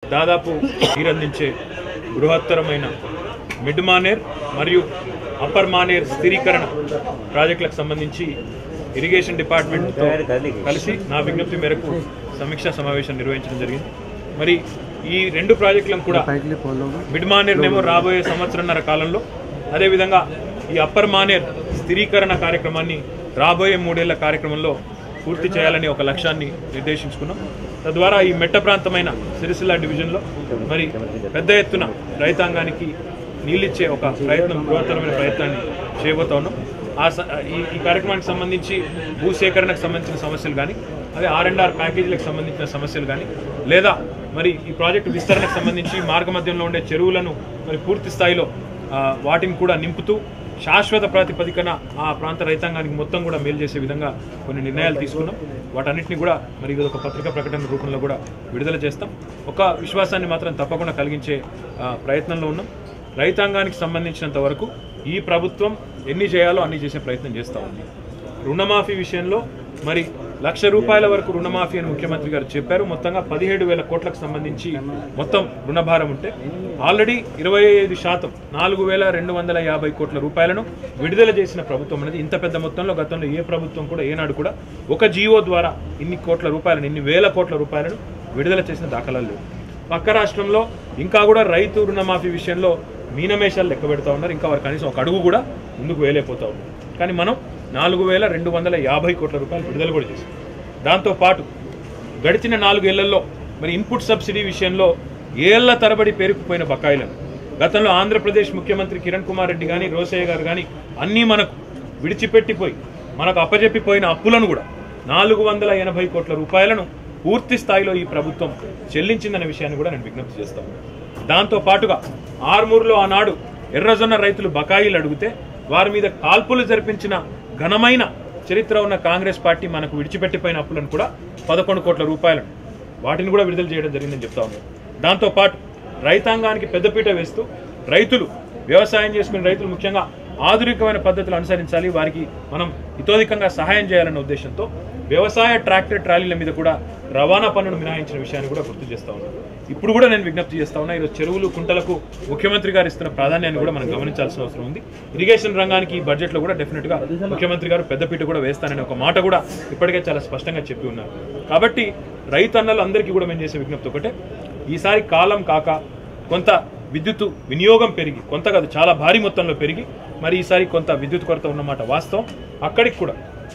దాదాపు నీరందించే బృహత్తరమైన మిడ్ మానేర్ మరియు అప్పర్ మానేర్ స్థిరీకరణ ప్రాజెక్టులకు సంబంధించి ఇరిగేషన్ డిపార్ట్మెంట్తో కలిసి నా విజ్ఞప్తి మేరకు సమీక్షా సమావేశం నిర్వహించడం జరిగింది మరి ఈ రెండు ప్రాజెక్టులను కూడా మిడ్ మానేర్నేమో రాబోయే సంవత్సరంన్నర కాలంలో అదేవిధంగా ఈ అప్పర్ మానేర్ స్థిరీకరణ కార్యక్రమాన్ని రాబోయే మూడేళ్ల కార్యక్రమంలో పూర్తి చేయాలని ఒక లక్ష్యాన్ని నిర్దేశించుకున్నాం తద్వారా ఈ మెట్ట ప్రాంతమైన సిరిసిల్ల డివిజన్లో మరి పెద్ద ఎత్తున రైతాంగానికి నీళ్ళిచ్చే ఒక ప్రయత్నం బృహత్తరమైన ప్రయత్నాన్ని చేయబోతా ఉన్నాం ఆ స- ఈ ఈ కార్యక్రమానికి సంబంధించి భూసేకరణకు సంబంధించిన సమస్యలు కానీ అదే ఆర్ అండ్ ఆర్ ప్యాకేజీలకు సంబంధించిన సమస్యలు కానీ లేదా మరి ఈ ప్రాజెక్టు విస్తరణకు సంబంధించి మార్గ మధ్యంలో ఉండే చెరువులను మరి పూర్తి స్థాయిలో ఆ, వాటిని కూడా నింపుతూ శాశ్వత ప్రాతిపదికన ఆ ప్రాంత రైతాంగానికి మొత్తం కూడా మేలు చేసే విధంగా కొన్ని నిర్ణయాలు తీసుకున్నాం వాటన్నిటిని కూడా మరి ఇది ఒక పత్రికా ప్రకటన రూపంలో కూడా విడుదల చేస్తాం ఒక విశ్వాసాన్ని మాత్రం తప్పకుండా కలిగించే ఆ, ప్రయత్నంలో ఉన్నాం రైతాంగానికి సంబంధించినంత వరకు ఈ ప్రభుత్వం ఎన్ని చేయాలో అన్ని చేసే ప్రయత్నం చేస్తూ ఉంది రుణమాఫీ విషయంలో మరి లక్ష రూపాయల వరకు రుణమాఫీ అని ముఖ్యమంత్రి గారు చెప్పారు మొత్తంగా పదిహేడు వేల కోట్లకు సంబంధించి మొత్తం రుణభారం ఉంటే ఆల్రెడీ ఇరవై ఐదు శాతం నాలుగు వేల రెండు వందల యాభై కోట్ల రూపాయలను విడుదల చేసిన ప్రభుత్వం అనేది ఇంత పెద్ద మొత్తంలో గతంలో ఏ ప్రభుత్వం కూడా ఏనాడు కూడా ఒక జీవో ద్వారా ఇన్ని కోట్ల రూపాయలను ఇన్ని వేల కోట్ల రూపాయలను విడుదల చేసిన దాఖలాలు లేవు పక్క రాష్ట్రంలో ఇంకా కూడా రైతు రుణమాఫీ విషయంలో మీనమేషాలు లెక్క పెడతా ఉన్నారు ఇంకా వారు కనీసం ఒక అడుగు కూడా ముందుకు వేయలేకపోతా ఉన్నారు కానీ మనం నాలుగు వేల రెండు వందల యాభై కోట్ల రూపాయలు విడుదల కూడా చేసాం దాంతోపాటు గడిచిన నాలుగేళ్లలో మరి ఇన్పుట్ సబ్సిడీ విషయంలో ఏళ్ల తరబడి పేరుకుపోయిన బకాయిలను గతంలో ఆంధ్రప్రదేశ్ ముఖ్యమంత్రి కిరణ్ కుమార్ రెడ్డి కానీ రోసయ్య గారు కానీ అన్నీ మనకు విడిచిపెట్టిపోయి మనకు అప్పజెప్పిపోయిన అప్పులను కూడా నాలుగు వందల ఎనభై కోట్ల రూపాయలను పూర్తి స్థాయిలో ఈ ప్రభుత్వం చెల్లించిందనే విషయాన్ని కూడా నేను విజ్ఞప్తి చేస్తాను దాంతో పాటుగా ఆర్మూర్లో ఆనాడు ఎర్రజొన్న రైతులు బకాయిలు అడిగితే వారి మీద కాల్పులు జరిపించిన ఘనమైన చరిత్ర ఉన్న కాంగ్రెస్ పార్టీ మనకు విడిచిపెట్టిపోయిన అప్పులను కూడా పదకొండు కోట్ల రూపాయలను వాటిని కూడా విడుదల చేయడం జరిగిందని చెప్తా ఉన్నాం దాంతోపాటు రైతాంగానికి పెద్దపీట వేస్తూ రైతులు వ్యవసాయం చేసుకునే రైతులు ముఖ్యంగా ఆధునికమైన పద్ధతులు అనుసరించాలి వారికి మనం ఇతోధికంగా సహాయం చేయాలన్న ఉద్దేశంతో వ్యవసాయ ట్రాక్టర్ ట్రాలీల మీద కూడా రవాణా పన్నును మినహాయించిన విషయాన్ని కూడా గుర్తు చేస్తా ఉన్నాం ఇప్పుడు కూడా నేను విజ్ఞప్తి చేస్తా ఉన్నా ఈరోజు చెరువులు కుంటలకు ముఖ్యమంత్రి గారు ఇస్తున్న ప్రాధాన్యాన్ని కూడా మనం గమనించాల్సిన అవసరం ఉంది ఇరిగేషన్ రంగానికి ఈ బడ్జెట్లో కూడా డెఫినెట్ గా ముఖ్యమంత్రి గారు పెద్దపీట కూడా వేస్తానని ఒక మాట కూడా ఇప్పటికే చాలా స్పష్టంగా చెప్పి ఉన్నారు కాబట్టి రైతన్నలు అందరికీ కూడా మేము చేసే విజ్ఞప్తి ఒకటే ఈసారి కాలం కాక కొంత విద్యుత్ వినియోగం పెరిగి కొంత కాదు చాలా భారీ మొత్తంలో పెరిగి మరి ఈసారి కొంత విద్యుత్ కొరత ఉన్నమాట వాస్తవం అక్కడికి కూడా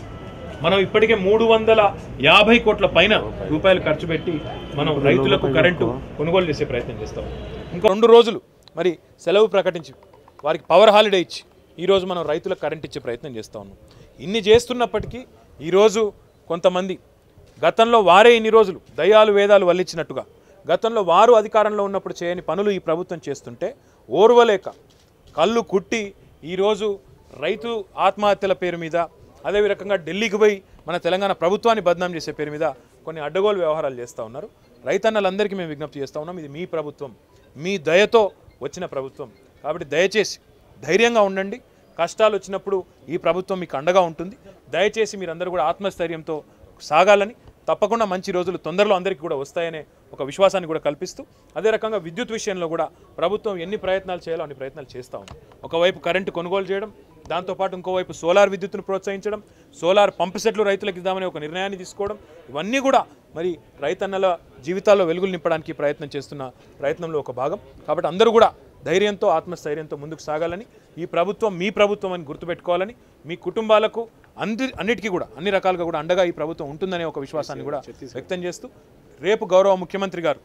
మనం ఇప్పటికే మూడు వందల యాభై కోట్ల పైన రూపాయలు ఖర్చు పెట్టి మనం రైతులకు కరెంటు కొనుగోలు చేసే ప్రయత్నం చేస్తాం ఇంకా రెండు రోజులు మరి సెలవు ప్రకటించి వారికి పవర్ హాలిడే ఇచ్చి ఈరోజు మనం రైతులకు కరెంట్ ఇచ్చే ప్రయత్నం చేస్తా ఉన్నాం ఇన్ని చేస్తున్నప్పటికీ ఈరోజు కొంతమంది గతంలో వారే ఇన్ని రోజులు దయాలు వేదాలు వల్లించినట్టుగా గతంలో వారు అధికారంలో ఉన్నప్పుడు చేయని పనులు ఈ ప్రభుత్వం చేస్తుంటే ఓర్వలేక కళ్ళు కుట్టి ఈరోజు రైతు ఆత్మహత్యల పేరు మీద అదే రకంగా ఢిల్లీకి పోయి మన తెలంగాణ ప్రభుత్వాన్ని బద్నాం చేసే పేరు మీద కొన్ని అడ్డగోలు వ్యవహారాలు చేస్తూ ఉన్నారు రైతన్నలందరికీ మేము విజ్ఞప్తి చేస్తూ ఉన్నాం ఇది మీ ప్రభుత్వం మీ దయతో వచ్చిన ప్రభుత్వం కాబట్టి దయచేసి ధైర్యంగా ఉండండి కష్టాలు వచ్చినప్పుడు ఈ ప్రభుత్వం మీకు అండగా ఉంటుంది దయచేసి మీరందరూ కూడా ఆత్మస్థైర్యంతో సాగాలని తప్పకుండా మంచి రోజులు తొందరలో అందరికీ కూడా వస్తాయనే ఒక విశ్వాసాన్ని కూడా కల్పిస్తూ అదే రకంగా విద్యుత్ విషయంలో కూడా ప్రభుత్వం ఎన్ని ప్రయత్నాలు చేయాలో అన్ని ప్రయత్నాలు చేస్తూ ఉంది ఒకవైపు కరెంటు కొనుగోలు చేయడం దాంతోపాటు ఇంకోవైపు సోలార్ విద్యుత్తును ప్రోత్సహించడం సోలార్ పంపు సెట్లు రైతులకు ఇద్దామనే ఒక నిర్ణయాన్ని తీసుకోవడం ఇవన్నీ కూడా మరి రైతన్నల జీవితాల్లో వెలుగులు నింపడానికి ప్రయత్నం చేస్తున్న ప్రయత్నంలో ఒక భాగం కాబట్టి అందరూ కూడా ధైర్యంతో ఆత్మస్థైర్యంతో ముందుకు సాగాలని ఈ ప్రభుత్వం మీ ప్రభుత్వం అని గుర్తుపెట్టుకోవాలని మీ కుటుంబాలకు అంది అన్నిటికీ కూడా అన్ని రకాలుగా కూడా అండగా ఈ ప్రభుత్వం ఉంటుందనే ఒక విశ్వాసాన్ని కూడా వ్యక్తం చేస్తూ రేపు గౌరవ ముఖ్యమంత్రి గారు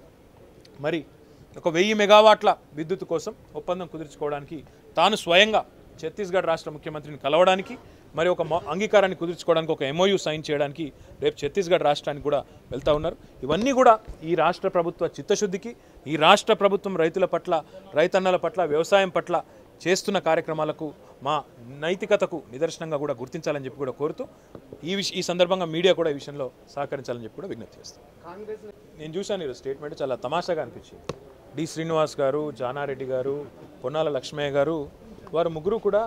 మరి ఒక వెయ్యి మెగావాట్ల విద్యుత్ కోసం ఒప్పందం కుదుర్చుకోవడానికి తాను స్వయంగా ఛత్తీస్గఢ్ రాష్ట్ర ముఖ్యమంత్రిని కలవడానికి మరి ఒక మొ- అంగీకారాన్ని కుదుర్చుకోవడానికి ఒక ఎంఓయూ సైన్ చేయడానికి రేపు ఛత్తీస్గఢ్ రాష్ట్రానికి కూడా వెళ్తా ఉన్నారు ఇవన్నీ కూడా ఈ రాష్ట్ర ప్రభుత్వ చిత్తశుద్ధికి ఈ రాష్ట్ర ప్రభుత్వం రైతుల పట్ల రైతన్నల పట్ల వ్యవసాయం పట్ల చేస్తున్న కార్యక్రమాలకు మా నైతికతకు నిదర్శనంగా కూడా గుర్తించాలని చెప్పి కూడా కోరుతూ ఈ విష ఈ సందర్భంగా మీడియా కూడా ఈ విషయంలో సహకరించాలని చెప్పి కూడా విజ్ఞప్తి చేస్తాం నేను చూశాను ఈరోజు స్టేట్మెంట్ చాలా తమాషాగా అనిపించింది డి శ్రీనివాస్ గారు జానారెడ్డి గారు పొన్నాల లక్ష్మయ్య గారు వారు ముగ్గురు కూడా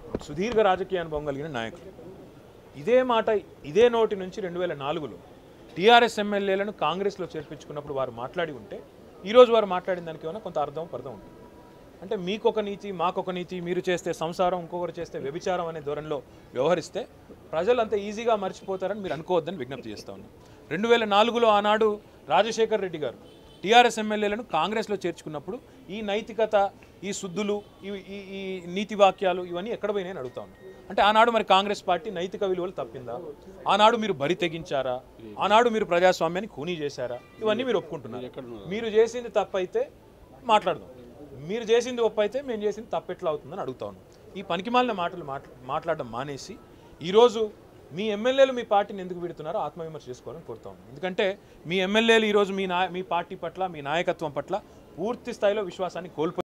సుదీర్ఘ రాజకీయ అనుభవం కలిగిన నాయకులు ఇదే మాట ఇదే నోటి నుంచి రెండు వేల నాలుగులో టీఆర్ఎస్ ఎమ్మెల్యేలను కాంగ్రెస్లో చేర్పించుకున్నప్పుడు వారు మాట్లాడి ఉంటే ఈరోజు వారు మాట్లాడిన దానికి ఏమైనా కొంత అర్థం పర్థం ఉంటుంది అంటే మీకొక నీతి మాకొక నీతి మీరు చేస్తే సంసారం ఇంకొకరు చేస్తే వ్యభిచారం అనే ధోరణిలో వ్యవహరిస్తే ప్రజలు అంత ఈజీగా మర్చిపోతారని మీరు అనుకోవద్దని విజ్ఞప్తి చేస్తా ఉన్నాం రెండు వేల నాలుగులో ఆనాడు రాజశేఖర్ రెడ్డి గారు టీఆర్ఎస్ ఎమ్మెల్యేలను కాంగ్రెస్లో చేర్చుకున్నప్పుడు ఈ నైతికత ఈ శుద్ధులు ఈ ఈ ఈ నీతి వాక్యాలు ఇవన్నీ ఎక్కడ పోయినాయని అడుగుతా ఉన్నాం అంటే ఆనాడు మరి కాంగ్రెస్ పార్టీ నైతిక విలువలు తప్పిందా ఆనాడు మీరు బరి తెగించారా ఆనాడు మీరు ప్రజాస్వామ్యాన్ని ఖూనీ చేశారా ఇవన్నీ మీరు ఒప్పుకుంటున్నారు మీరు చేసింది తప్పైతే మాట్లాడదాం మీరు చేసింది ఒప్పు అయితే మేము చేసింది తప్పు ఎట్లా అవుతుందని అడుగుతా ఉన్నాం ఈ పనికిమాలిన మాటలు మాట్లా మాట్లాడడం మానేసి ఈరోజు మీ ఎమ్మెల్యేలు మీ పార్టీని ఎందుకు పెడుతున్నారో ఆత్మవిమర్శ చేసుకోవాలని కోరుతా ఉన్నాం ఎందుకంటే మీ ఎమ్మెల్యేలు ఈరోజు మీ నా మీ పార్టీ పట్ల మీ నాయకత్వం పట్ల పూర్తి స్థాయిలో విశ్వాసాన్ని కోల్పోయి